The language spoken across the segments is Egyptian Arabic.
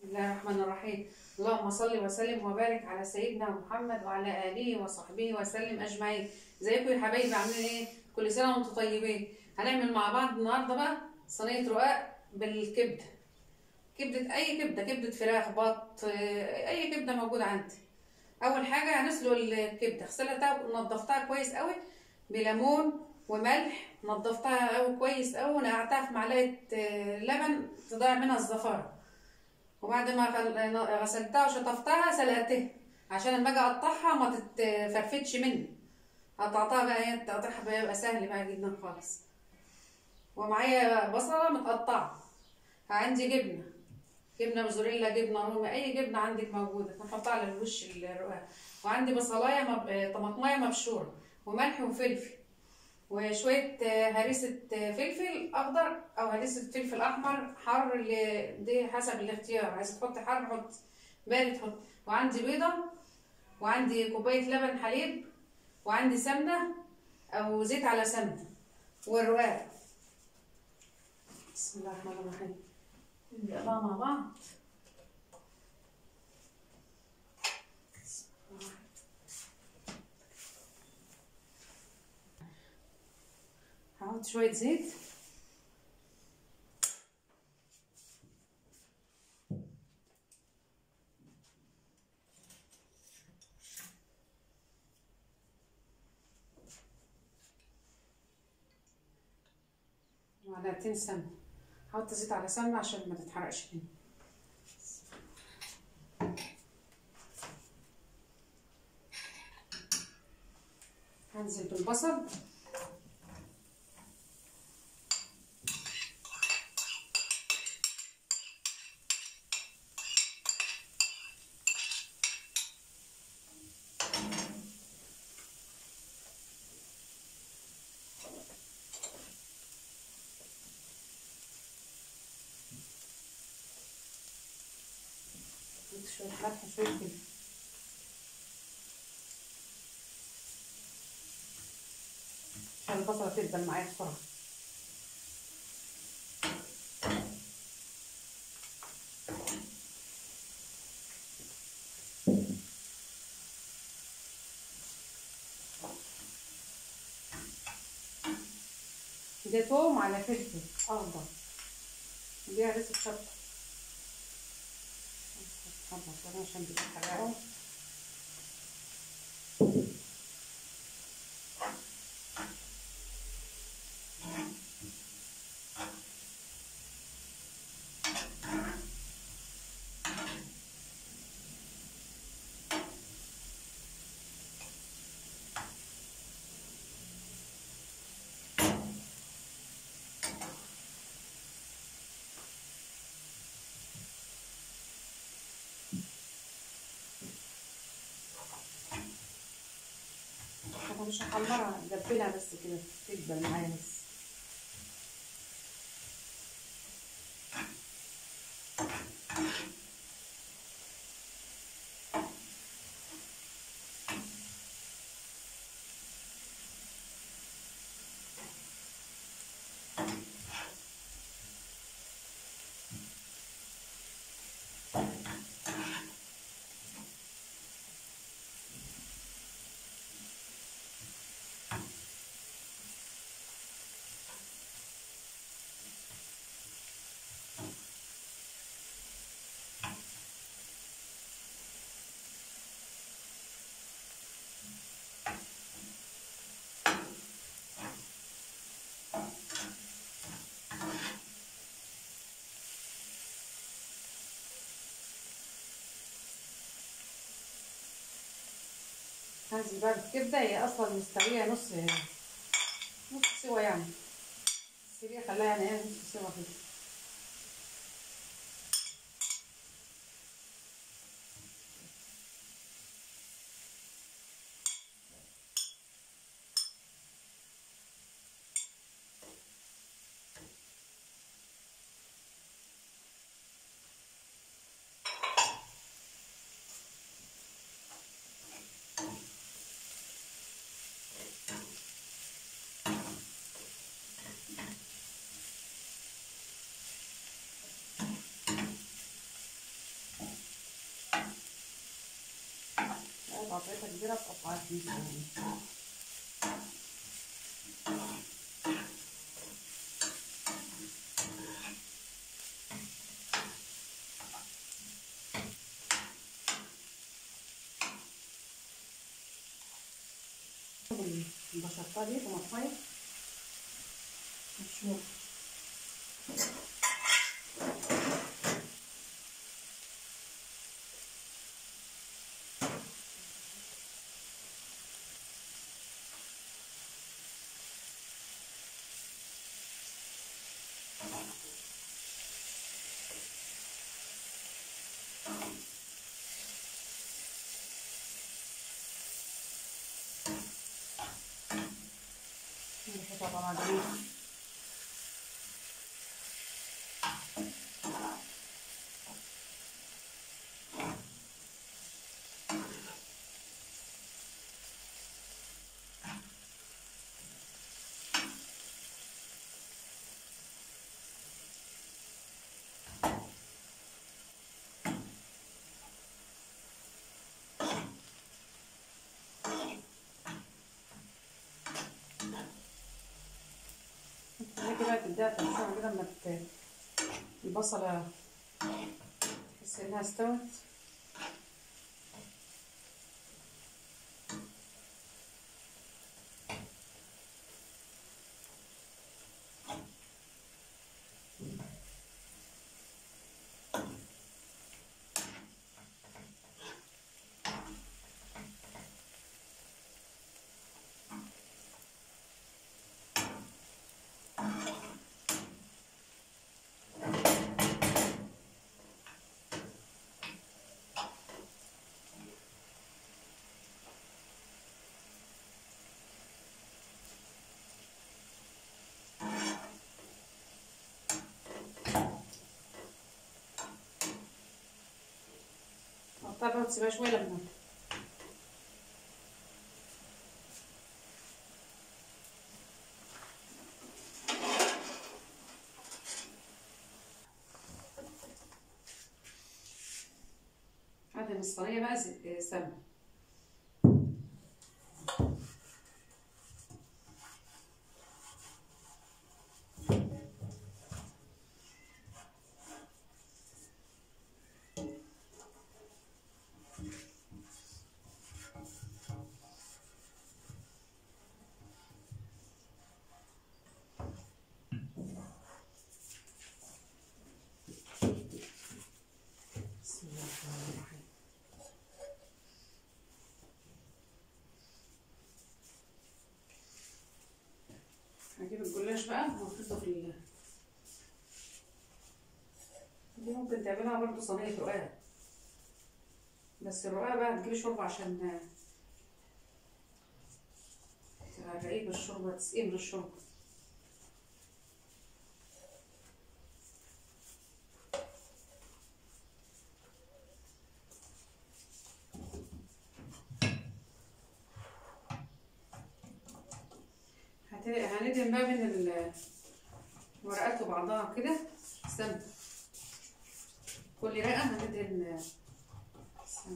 بسم الله الرحمن الرحيم اللهم صل وسلم وبارك على سيدنا محمد وعلى اله وصحبه وسلم اجمعين ازيكم يا حبايبي عاملين ايه كل سنه وانتم طيبين هنعمل مع بعض النهارده بقى صينيه رقاق بالكبده كبده اي كبده كبده فراخ بط آه، اي كبده موجوده عندي اول حاجه هنسلق الكبده غسلتها ونضفتها كويس قوي بليمون وملح نضفتها قوي كويس قوي ونقعتها في معلقه آه، لبن تضيع منها الزفاره وبعد ما غل- غسلتها وشطفتها سلقتها عشان لما اجي اقطعها ما تتفرفتش مني قطعتها بقى هي تقطيعها بقى يبقى سهل بقى جدا خالص ومعايا بصله متقطعه عندي جبنه جبنه موزاريلا جبنه رومي اي جبنه عندك موجوده نحطها على الوش الرقاق وعندي بصلايه مب... طماطمايه مبشوره وملح وفلفل وشويه آه، هريسه آه، فلفل اخضر او هريسه فلفل احمر حار اللي دي حسب الاختيار عايزه تحطي حار حط بارد حط وعندي بيضه وعندي كوبايه لبن حليب وعندي سمنه او زيت على سمنه والرقاق بسم الله الرحمن الرحيم نبدا بقى مع بعض هحط شويه زيت معلقتين سمنه هحط زيت على سمنه عشان ما تتحرقش مني هنزل بالبصل حط شويه ملح وشويه فلفل عشان البصله تدبل معايا بسرعه ده توم على فلفل اخضر دي هرسه شطه حبه كده عشان بيتحرقوا انا مش هحمرها دبلها بس كده تدبل معايا بس هنزل بقى بالكبده هي اصلا مستويه نص نص سوا يعني سيبيها خليها يعني ايه نص سوا كده قطعتها كبيرة تقطعها اتنين صغيرين البشرطة دي طماطمية مشهور نحطها طبعا دي هي كده تديها تنشوع كده لما ت- البصلة تحس انها استوت حطها بقى وتسيبها شوية لما هذه الصينية بقى ز- سمنة بسم الله الرحمن الرحيم هجيب الجلاش بقى وهحطه في ال دي ممكن تعملها برضه صينية رقاق بس الرقاق بقى تجيبي شوربة عشان تغرقيه بالشوربة تسقيه من الشوربة هت- هندهن بقى بين ال- الورقات وبعضها كده استنى كل رقة هندهن استنى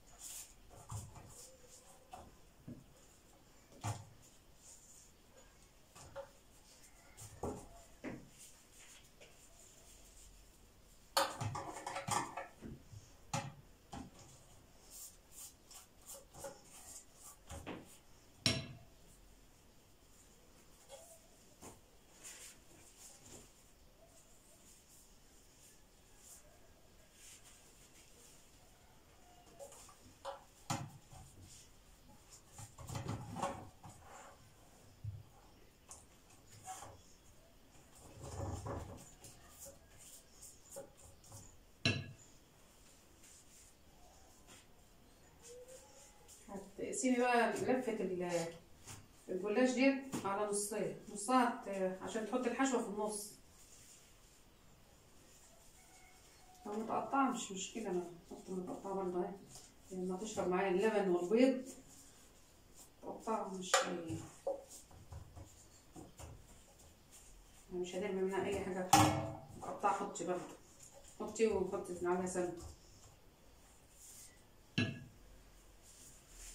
هتقسمي بقى لفة ال- الجلاش ديت على نصين نصها هت- عشان تحطي الحشوة في النص لو متقطعة مش مشكلة أنا بحط متقطعة برضه أهي لما تشرب معايا اللبن والبيض تقطعها مش هي مش هنعمل منها أي حاجة مقطعة حطي برضه حطي وحطي عليها سمنة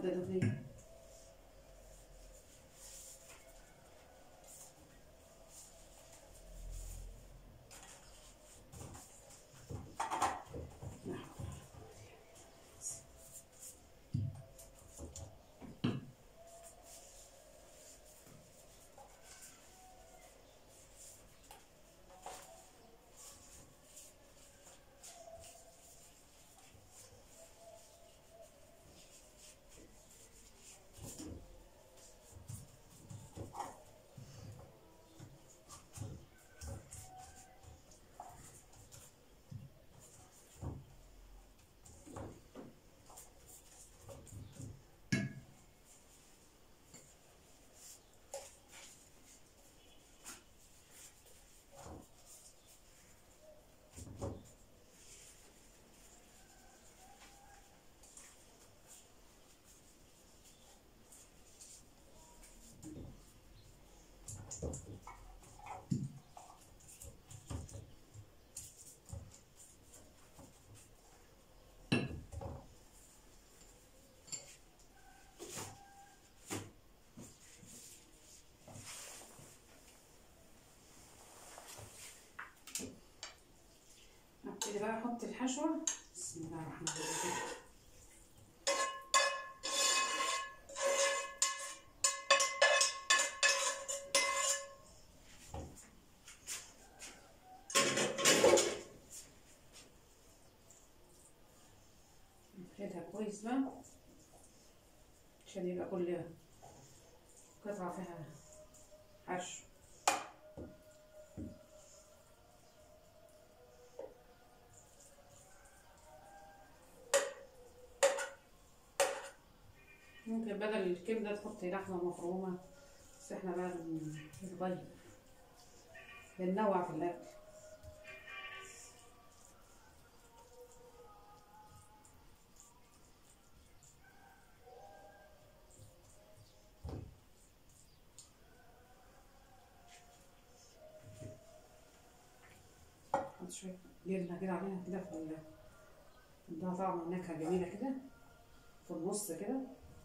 زبدة دهنية ابتدي بقى احط الحشوة بسم الله الرحمن الرحيم نفردها كويس بقى عشان يبقى كل قطعة فيها حشو ممكن بدل الكبدة تحطي لحمة مفرومة بس احنا بقى بن- بنغير بننوع في الأكل نحط شوية جبنة كده عليها كده في ال- اديها طعم ونكهة جميلة كده في النص كده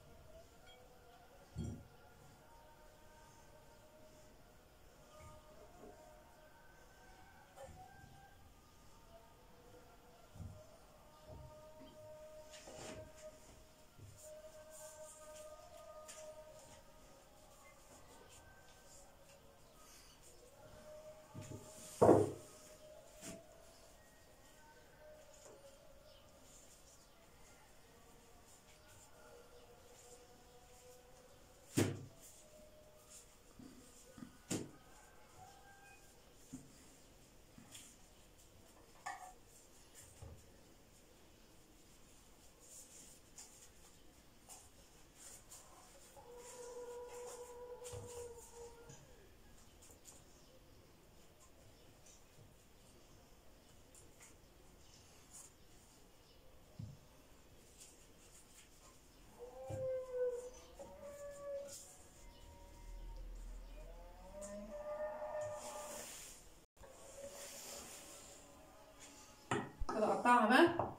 كده اقطعها بقى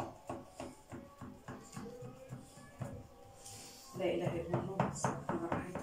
لا اله الا الله بسم الله الرحمن الرحيم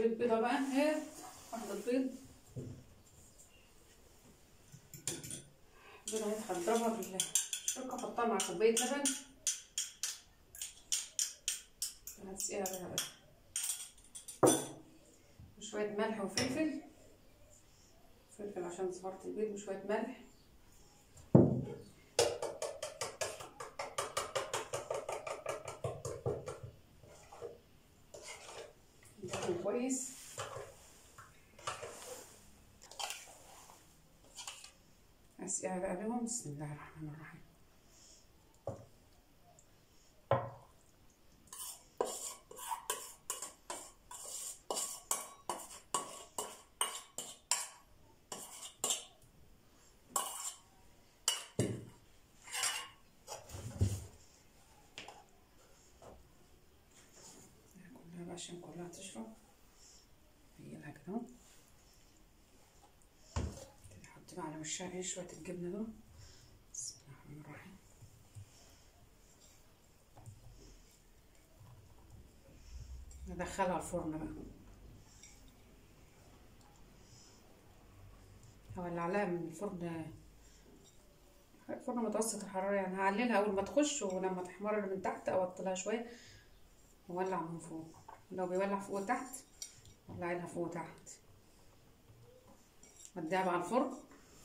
هجيب البيضة بقى اهي واحدة بيض البيضة اهي هضربها بالشوكة احطها مع كوباية لبن هتسقيها بيها بقى وشوية ملح وفلفل فلفل عشان صفارة البيض وشوية ملح ندخل كويس هسقيها بقى بيهم بسم الله الرحمن الرحيم كلها بقى عشان كلها تشرب هيلها كده اهو نحط بقى على وشها ايه شوية الجبنة دول بسم الله الرحمن الرحيم ندخلها الفرن بقى هولع لها من الفرن فرن متوسط الحرارة يعني هعللها أول ما تخش ولما تحمر من تحت أوطلها شوية وولع من فوق لو بيولع فوق وتحت ولع لها فوق وتحت وديها بقى على الفرن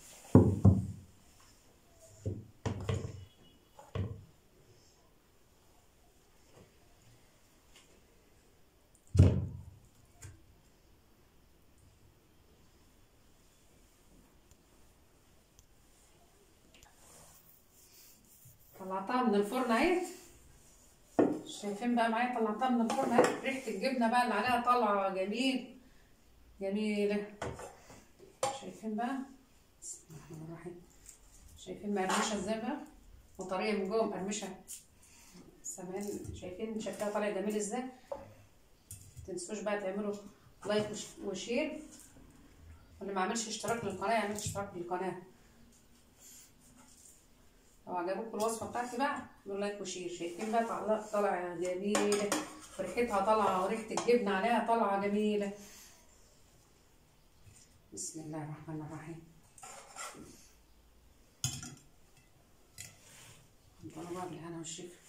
طلعتها من الفرن اهي شايفين بقى معايا طلعتها من الفرن اهي ريحه الجبنه بقى اللي عليها طالعه جميل جميله شايفين بقى بسم الله الرحمن الرحيم شايفين مقرمشه ازاي بقى وطريه من جوه مقرمشه سامعين شايفين شكلها طالع جميل ازاي متنسوش بقى تعملوا لايك وشير واللي ما عملش اشتراك للقناه يعمل اشتراك للقناه لو عجبكم الوصفه بتاعتي بقى اعملوا لايك وشير شايفين بقى طالعه طالعه جميله وريحتها طالعه وريحه الجبنه عليها طالعه جميله بسم الله الرحمن الرحيم نضربها بالهنا والشفا